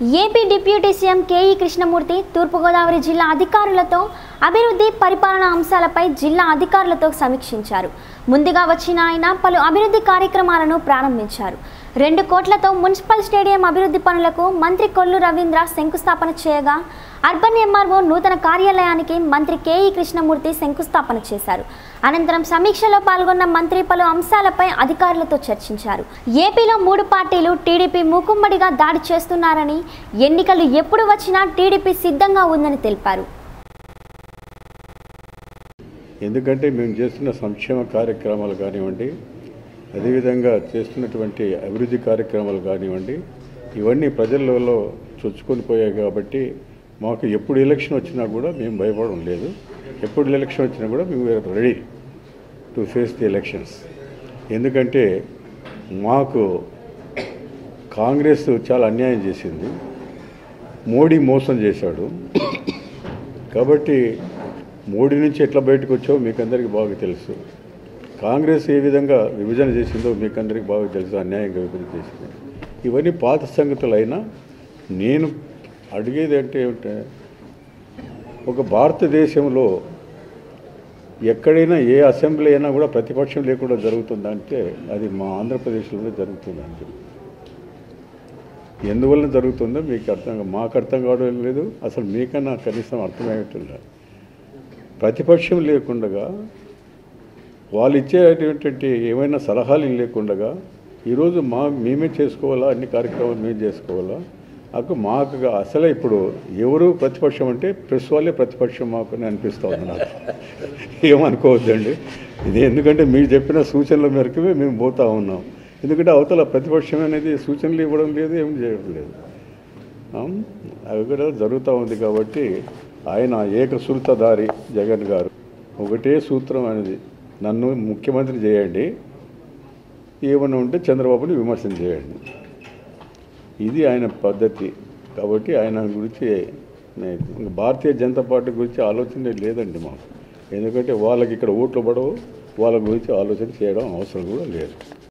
AP deputy CM KE Krishnamurthy Turpu Godavari జిల్లా అధికారులతో అభివృద్ధి పరిపాలన అంశాలపై జిల్లా అధికారులతో సమీక్షించారు ముందుగా వచ్చిన ఆయన పలు అభివృద్ధి కార్యక్రమాలను ప్రారంభించారు రెండు కోట్లతో మున్సిపల్ స్టేడియం అభివృద్ధి పనులకు మంత్రి కొల్లు రవీంద్ర శంకుస్థాపన చేయగా అర్బన్ ఎంఆర్ఓ నూతన కార్యాలయానికి మంత్రి కేఈ కృష్ణమూర్తి శంకుస్థాపన చేశారు అనంతరం సమీక్షలో పాల్గొన్న మంత్రి పలు అంశాలపై అధికారులతో చర్చించారు ఏపీలో మూడు పార్టీలు టీడీపీ మూకుమ్మడిగా దాడి చేస్తున్నారని ఎన్నికలు ఎప్పుడు వచ్చినా టీడీపీ సిద్ధంగా ఉందని తెలిపారు ఎందుకంటే మేము చేస్తున్న సంక్షేమ కార్యక్రమాలు కానివ్వండి అదేవిధంగా చేస్తున్నటువంటి అభివృద్ధి కార్యక్రమాలు కానివ్వండి ఇవన్నీ ప్రజలలో చొచ్చుకొని పోయాయి కాబట్టి మాకు ఎప్పుడు ఎలక్షన్ వచ్చినా కూడా మేము భయపడడం లేదు ఎప్పుడు ఎలక్షన్ వచ్చినా కూడా మేము ready to face the elections ఎందుకంటే మాకు కాంగ్రెస్ చాలా అన్యాయం చేసింది మోడీ మోసం చేశాడు కాబట్టి మోడీ నుంచి ఎట్లా బయటకు వచ్చావో మీకు అందరికీ బాగా తెలుసు కాంగ్రెస్ ఏ విధంగా విభజన చేసిందో మీకు అందరికీ బాగా తెలుసు అన్యాయంగా విభజన చేసింది ఇవన్నీ పాత సంగతులు అయినా నేను అడిగేది అంటే ఏమిటంటే ఒక భారతదేశంలో ఎక్కడైనా ఏ అసెంబ్లీ అయినా కూడా ప్రతిపక్షం లేకుండా జరుగుతుందంటే అది మా ఆంధ్రప్రదేశ్లోనే జరుగుతుందండి ఎందువల్ల జరుగుతుందో మీకు అర్థం కా- మాకు అర్థం కావడం లేదు అసలు మీకన్నా కనీసం అర్థమయ్యేట్లేదు ప్రతిపక్షం లేకుండగా వాళ్ళు ఇచ్చేటటువంటి ఏమైనా సలహాలు లేకుండగా ఈరోజు మా మేమే చేసుకోవాలా అన్ని కార్యక్రమాలు మేము చేసుకోవాలా అక్కడ మాకు అసలే ఇప్పుడు ఎవరు ప్రతిపక్షం అంటే ప్రెస్ వాళ్ళే ప్రతిపక్షం మాకు అని అనిపిస్తూ ఉంది నాకు ఏమనుకోవద్దండి ఇది ఎందుకంటే మీరు చెప్పిన సూచనల మేరకే మేము పోతా ఉన్నాం ఎందుకంటే అవతల ప్రతిపక్షం అనేది సూచనలు ఇవ్వడం లేదు ఏం చేయడం లేదు ఆం? అవి కూడా జరుగుతూ ఉంది కాబట్టి ఆయన ఏకసూత్రధారి జగన్ గారు ఒకటే సూత్రం అనేది నన్ను ముఖ్యమంత్రి చేయండి ఏమన్నా ఉంటే చంద్రబాబుని విమర్శన చేయండి ఇది ఆయన పద్ధతి కాబట్టి ఆయన గురించి నే- ఇంకా భారతీయ జనతా పార్టీ గురించి ఆలోచన లేదండి మాకు ఎందుకంటే వాళ్ళకి ఇక్కడ ఓట్లు పడవు వాళ్ళ గురించి ఆలోచన చేయడం అవసరం కూడా లేదు